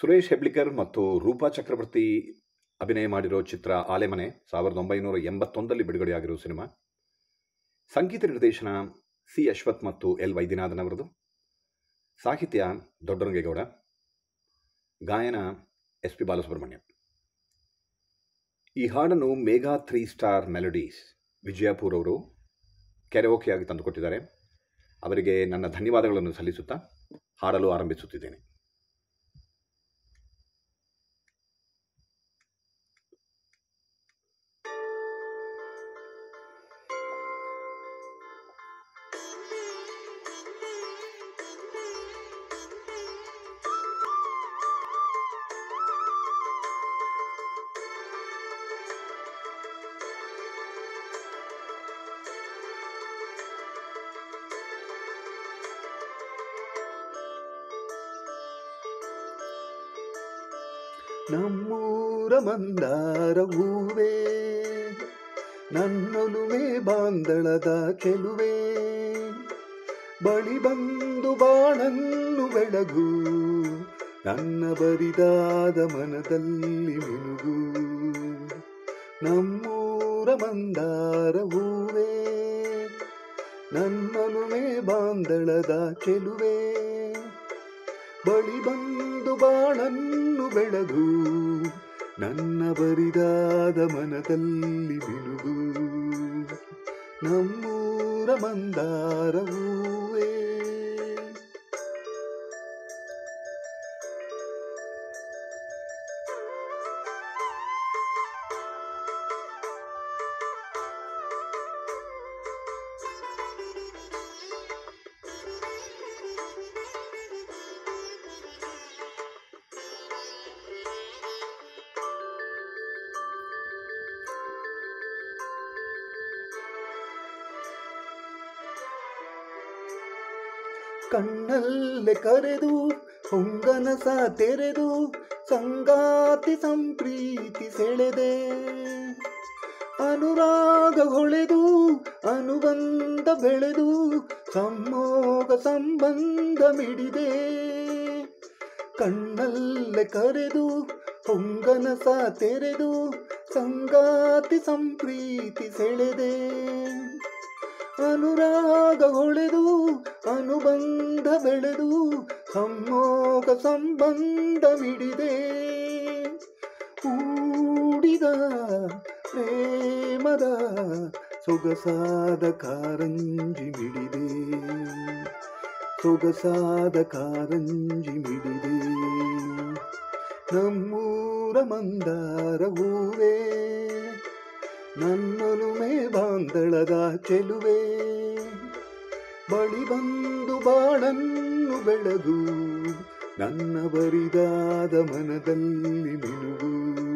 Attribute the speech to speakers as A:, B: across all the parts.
A: ಸುರೇಶ್ ಹೆಬ್ಳಿಕರ್ ಮತ್ತು ರೂಪಾ ಚಕ್ರವರ್ತಿ ಅಭಿನಯ ಮಾಡಿರೋ ಚಿತ್ರ ಆಲೆಮನೆ ಸಾವಿರದ ಒಂಬೈನೂರ ಎಂಬತ್ತೊಂದರಲ್ಲಿ ಬಿಡುಗಡೆಯಾಗಿರೋ ಸಿನಿಮಾ ಸಂಗೀತ ನಿರ್ದೇಶನ ಸಿ ಅಶ್ವಥ್ ಮತ್ತು ಎಲ್ ವೈದ್ಯನಾಥನ್ ಅವರದು ಸಾಹಿತ್ಯ ದೊಡ್ಡರಂಗೇಗೌಡ ಗಾಯನ ಎಸ್ ಪಿ ಬಾಲಸುಬ್ರಹ್ಮಣ್ಯ ಈ ಹಾಡನ್ನು Megha three star melodies Vijayapur ಅವರು ಕೆರೆಓಕೆಯಾಗಿ ತಂದುಕೊಟ್ಟಿದ್ದಾರೆ ಅವರಿಗೆ ನನ್ನ ಧನ್ಯವಾದಗಳನ್ನು ಸಲ್ಲಿಸುತ್ತಾ ಹಾಡಲು ಆರಂಭಿಸುತ್ತಿದ್ದೇನೆ
B: ನಮ್ಮೂರ ಮಂದಾರ ಹೂವೇ ನನ್ನೊಲುಮೆ ಬಾಂದಳದ ಚೆಲುವೆ ಬಳಿ ಬಂದು ಬಾಣನ್ನು ಬೆಳಗು ನನ್ನ ಬರಿದಾದ ಮನದಲ್ಲಿ ಮಿನುಗು ನಮ್ಮೂರ ಮಂದಾರ ಹೂವೇ ನನ್ನೊಲುಮೆ ಬಾಂದಳದ ಚೆಲುವೆ ಬಳಿ ಬಂದು ಬಾಳನ್ನು ಬೆಳಗು ನನ್ನ ಬರಿದಾದ ಮನದಲ್ಲಿ ಮಿನುಗು ನಮ್ಮೂರ ಮಂದಾರ ಹೂವೇ ಕಣ್ಣಲ್ಲೇ ಕರೆದು ಹೊಂಗನಸ ತೆರೆದು ಸಂಗಾತಿ ಸಂಪ್ರೀತಿ ಸೆಳೆದೆ ಅನುರಾಗ ಹೊಳೆದು ಅನುಬಂಧ ಬೆಳೆದು ಸಮ್ಮೋಗ ಸಂಬಂಧ ಮಿಡಿದೆ ಕಣ್ಣಲ್ಲೇ ಕರೆದು ಹೊಂಗನಸ ತೆರೆದು ಸಂಗಾತಿ ಸಂಪ್ರೀತಿ ಸೆಳೆದೆ ಅನುರಾಗ ಹೊಳೆದು ಅನುಬಂಧ ಬೆಳೆದು ಸಮ್ಮೋಗ ಸಂಬಂಧ ಮಿಡಿದೆ ಕೂಡಿದ ಪ್ರೇಮದ ಸೊಗಸಾದ ಕಾರಂಜಿ ಮಿಡಿದೆ ಸೊಗಸಾದ ಕಾರಂಜಿ ಮಿಡಿದೆ ನಮ್ಮೂರ ಮಂದಾರ ಹೂವೇ ನನ್ನೊಲುಮೆ ಬಾಂದಳದ ಚೆಲುವೆ ಬಳಿ ಬಂದು ಬಾಳನ್ನು ಬೆಳಗು ನನ್ನ ಬರಿದಾದ ಮನದಲ್ಲಿ ಮಿನುಗು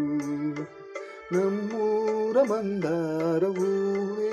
B: ನಮ್ಮೂರ ಮಂದಾರ ಹೂವೇ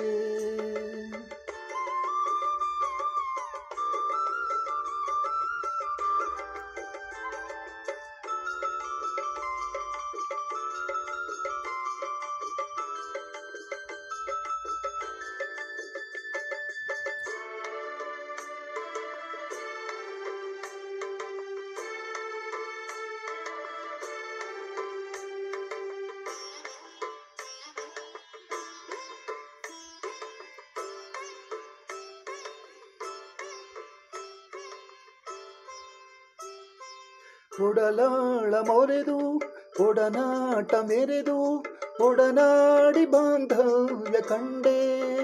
B: ಒಡಲಾಳ ಮೊರೆದು ಒಡನಾಟ ಮೆರೆದು ಒಡನಾಡಿ ಬಾಂಧವ್ಯ ಕಂಡೆ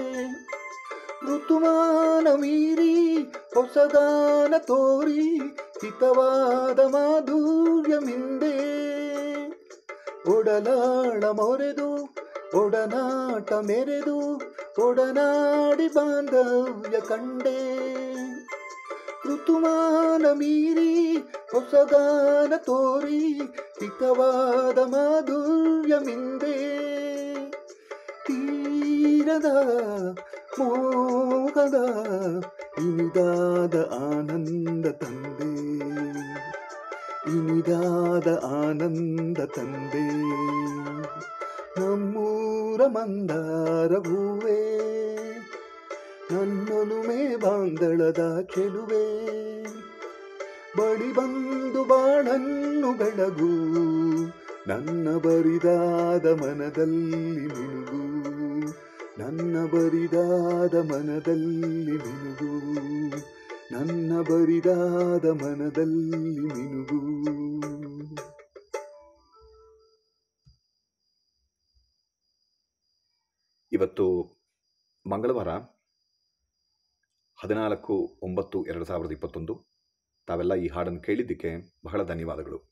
B: ಋತುಮಾನ ಮೀರಿ ಹೊಸಗಾನ ತೋರಿ ಹಿತವಾದ ಮಾಧುರ್ಯ ಮಿಂದೆ ಒಡಲಾಳ ಮೊರೆದು ಒಡನಾಟ ಮೆರೆದು ಒಡನಾಡಿ ಬಾಂಧವ್ಯ ಕಂಡೆ ಋತುಮಾನ ಮೀರಿ ಹೊಸಗಾನ ತೋರಿ ಹಿತವಾದ ಮಾಧುರ್ಯ ಮಿಂದೆ ತೀರದ ಮೋಹದ ಇನಿದಾದ ಆನಂದ ತಂದೆ ಇನಿದಾದ ಆನಂದ ತಂದೆ ನಮ್ಮೂರ ಮಂದಾರ ಹೂವೇ ನನ್ನೊಲುಮೆ ಬಾಂದಳದ ಚೆಲುವೆ ಬಳಿ ಬಂದು ಬಾಳನ್ನು ಬೆಳಗು ನನ್ನ ಬರಿದಾದ ಮನದಲ್ಲಿ ಮಿನುಗು ನನ್ನ ಬರಿದಾದ ಮನದಲ್ಲಿ ಮಿನುಗು ನನ್ನ ಬರಿದಾದ ಮನದಲ್ಲಿ ಮಿನುಗು
A: ಇವತ್ತು ಮಂಗಳವಾರ ಹದಿನಾಲ್ಕು ಒಂಬತ್ತು ಎರಡು ಸಾವಿರದ ಇಪ್ಪತ್ತೊಂದು ತಾವೆಲ್ಲ ಈ ಹಾಡನ್ನು ಕೇಳಿದ್ದಕ್ಕೆ ಬಹಳ ಧನ್ಯವಾದಗಳು